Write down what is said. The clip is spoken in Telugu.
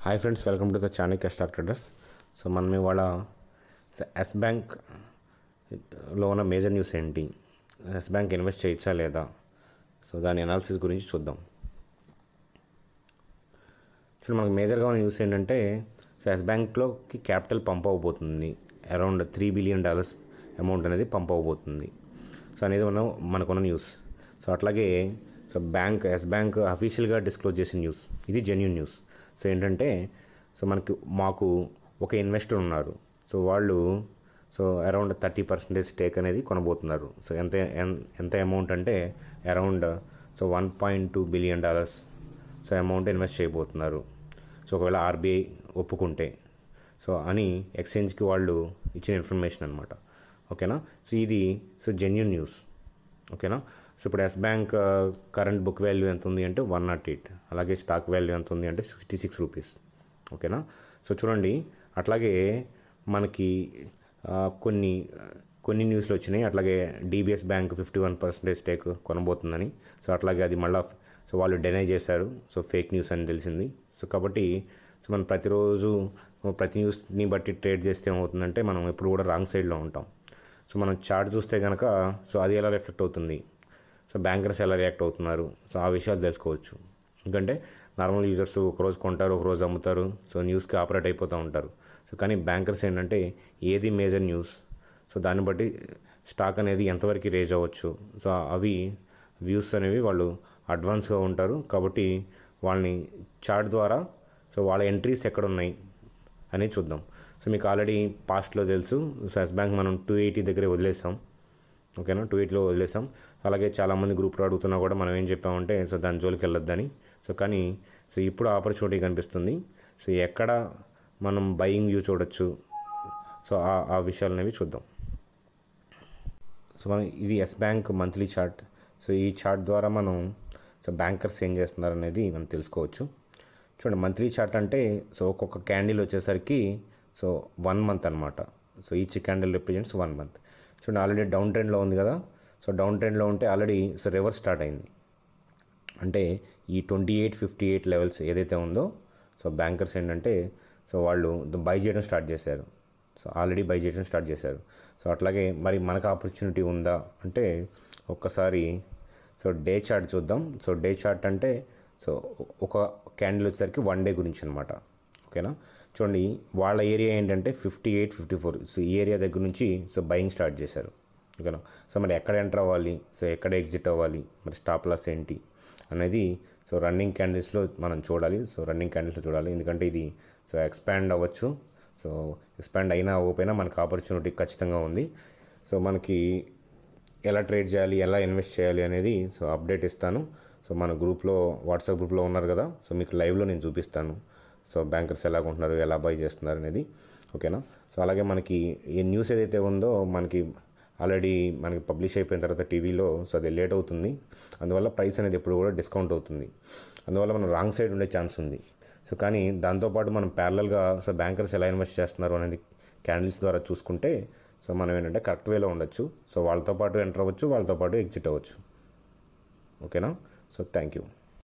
hi friends welcome to the Chanakya stock traders so మనం ఇవాళ ఎస్ బ్యాంక్ లో ఉన్న మేజర్ న్యూస్ ఏంటి ఎస్ బ్యాంక్ ఇన్వెస్ట్ చేయొచ్చా లేదా సో దాని అనాలిసిస్ గురించి చూద్దాం చూడండి మనకు మేజర్గా ఉన్న న్యూస్ ఏంటంటే సో ఎస్ బ్యాంక్లోకి క్యాపిటల్ పంప్ అవ్వబోతుంది around three billion dollars amount అనేది పంప్ అవ్వబోతుంది సో అనేది ఉన్న మనకున్న న్యూస్ సో అట్లాగే సో బ్యాంక్ ఎస్ బ్యాంక్ అఫీషియల్గా డిస్క్లోజ్ చేసిన న్యూస్ ఇది జెన్యున్ న్యూస్ సో ఏంటంటే సో మనకి మాకు ఒక ఇన్వెస్టర్ ఉన్నారు సో వాళ్ళు so around thirty percentage stake అనేది కొనబోతున్నారు సో ఎంత ఎన్- ఎంత అమౌంట్ అంటే అరౌండ్ so one point two billion dollars so amount invest చేయబోతున్నారు సో ఒకవేళ ఆర్బీఐ ఒప్పుకుంటే సో అని ఎక్స్చేంజ్కి వాళ్ళు ఇచ్చిన ఇన్ఫర్మేషన్ అనమాట ఓకేనా సో ఇది సో జెన్యున్ న్యూస్ ఓకేనా సో ఇప్పుడు Yes Bank current book value ఎంత ఉంది అంటే వన్ నాట్ ఎయిట్ అలాగే స్టాక్ వాల్యూ ఎంత ఉంది అంటే సిక్స్టీ సిక్స్ రూపీస్ ఓకేనా సో చూడండి అట్లాగే మనకి ఆ, కొన్ని కొన్ని న్యూస్లు వచ్చినాయి అట్లాగే DBS bank fifty one percentage stake కొనబోతుందని సో అట్లాగే అది మళ్ళీ సో వాళ్ళు డెనై చేశారు సో ఫేక్ న్యూస్ అని తెలిసింది సో కాబట్టి సో మనం ప్రతిరోజు ప్రతి న్యూస్ని బట్టి ట్రేడ్ చేస్తే ఏమవుతుందంటే మనం ఎప్పుడు కూడా రాంగ్ సైడ్లో ఉంటాం సో మనం చార్ట్ చూస్తే కనుక సో అది ఎలా రిఫ్లెక్ట్ అవుతుంది సో బ్యాంకర్స్ ఎలా రియాక్ట్ అవుతున్నారు సో ఆ విషయాలు తెలుసుకోవచ్చు ఎందుకంటే నార్మల్ యూజర్స్ ఒకరోజు కొంటారు ఒకరోజు అమ్ముతారు సో న్యూస్కి ఆపరేట్ అయిపోతూ ఉంటారు సో కానీ బ్యాంకర్స్ ఏంటంటే ఏది మేజర్ న్యూస్ సో దాన్ని బట్టి స్టాక్ అనేది ఎంతవరకు రేజ్ అవ్వచ్చు సో అవి వ్యూస్ అనేవి వాళ్ళు అడ్వాన్స్గా ఉంటారు కాబట్టి వాళ్ళని చార్ట్ ద్వారా సో వాళ్ళ ఎంట్రీస్ ఎక్కడ ఉన్నాయి అనేది చూద్దాం సో మీకు ఆల్రెడీ పాస్ట్లో తెలుసు సెస్ బ్యాంక్ మనం టూ ఎయిటీ దగ్గరే వదిలేసాం ఓకేనా టూ ఎయిట్లో వదిలేసాం అలాగే చాలామంది గ్రూప్లో అడుగుతున్నా కూడా మనం ఏం చెప్పామంటే సో దాని జోలికి వెళ్ళొద్దని సో కానీ సో ఇప్పుడు ఆపర్చునిటీ కనిపిస్తుంది సో ఎక్కడ మనం బయింగ్ వ్యూ చూడొచ్చు సో ఆ ఆ విషయాలు అనేవి చూద్దాం సో మనం ఇది Yes Bank monthly chart so ఈ చార్ట్ ద్వారా మనం సో బ్యాంకర్స్ ఏం చేస్తున్నారు అనేది మనం తెలుసుకోవచ్చు చూడండి మంత్లీ చార్ట్ అంటే సో ఒక్కొక్క క్యాండిల్ వచ్చేసరికి సో వన్ మంత్ అనమాట so each candle represents one month చూడండి ఆల్రెడీ డౌన్ ట్రెండ్లో ఉంది కదా సో డౌన్ ట్రెండ్లో ఉంటే ఆల్రెడీ సో రివర్స్ స్టార్ట్ అయింది అంటే ఈ twenty eight fifty eight levels ఏదైతే ఉందో సో బ్యాంకర్స్ ఏంటంటే సో వాళ్ళు బై చేయడం స్టార్ట్ చేశారు సో ఆల్రెడీ బై చేయడం స్టార్ట్ చేశారు సో అట్లాగే మరి మనకు ఆపర్చునిటీ ఉందా అంటే ఒక్కసారి సో డే చార్ట్ చూద్దాం సో డే చార్ట్ అంటే సో ఒక క్యాండిల్ వచ్చేసరికి వన్ డే గురించి అనమాట ఓకేనా చూడండి వాళ్ళ ఏరియా ఏంటంటే fifty eight fifty four so ఈ ఏరియా దగ్గర నుంచి సో బయింగ్ స్టార్ట్ చేశారు ఓకేనా సో మరి ఎక్కడ ఎంటర్ అవ్వాలి సో ఎక్కడ ఎగ్జిట్ అవ్వాలి మరి స్టాప్ లాస్ ఏంటి అనేది సో రన్నింగ్ క్యాండిల్స్లో మనం చూడాలి సో రన్నింగ్ క్యాండిల్స్లో చూడాలి ఎందుకంటే ఇది సో ఎక్స్పాండ్ అవ్వచ్చు సో ఎక్స్పాండ్ అయినా అవ్వకపోయినా మనకు ఆపర్చునిటీ ఖచ్చితంగా ఉంది సో మనకి ఎలా ట్రేడ్ చేయాలి ఎలా ఇన్వెస్ట్ చేయాలి అనేది సో అప్డేట్ ఇస్తాను సో మన గ్రూప్లో వాట్సాప్ గ్రూప్లో ఉన్నారు కదా సో మీకు లైవ్లో నేను చూపిస్తాను సో బ్యాంకర్స్ ఎలా కొంటున్నారు ఎలా బై చేస్తున్నారు అనేది ఓకేనా సో అలాగే మనకి ఈ న్యూస్ ఏదైతే ఉందో మనకి ఆల్రెడీ మనకి పబ్లిష్ అయిపోయిన తర్వాత టీవీలో సో అది లేట్ అవుతుంది అందువల్ల ప్రైస్ అనేది ఎప్పుడు కూడా డిస్కౌంట్ అవుతుంది అందువల్ల మనం రాంగ్ సైడ్ ఉండే ఛాన్స్ ఉంది సో కానీ దాంతోపాటు మనం ప్యారలల్గా సో బ్యాంకర్స్ ఎలా ఇన్వెస్ట్ చేస్తున్నారు అనేది క్యాండిల్స్ ద్వారా చూసుకుంటే సో మనం ఏంటంటే కరెక్ట్ వేలో ఉండొచ్చు సో వాళ్ళతో పాటు ఎంటర్ అవ్వచ్చు వాళ్ళతో పాటు ఎగ్జిట్ అవ్వచ్చు ఓకేనా సో థ్యాంక్ యూ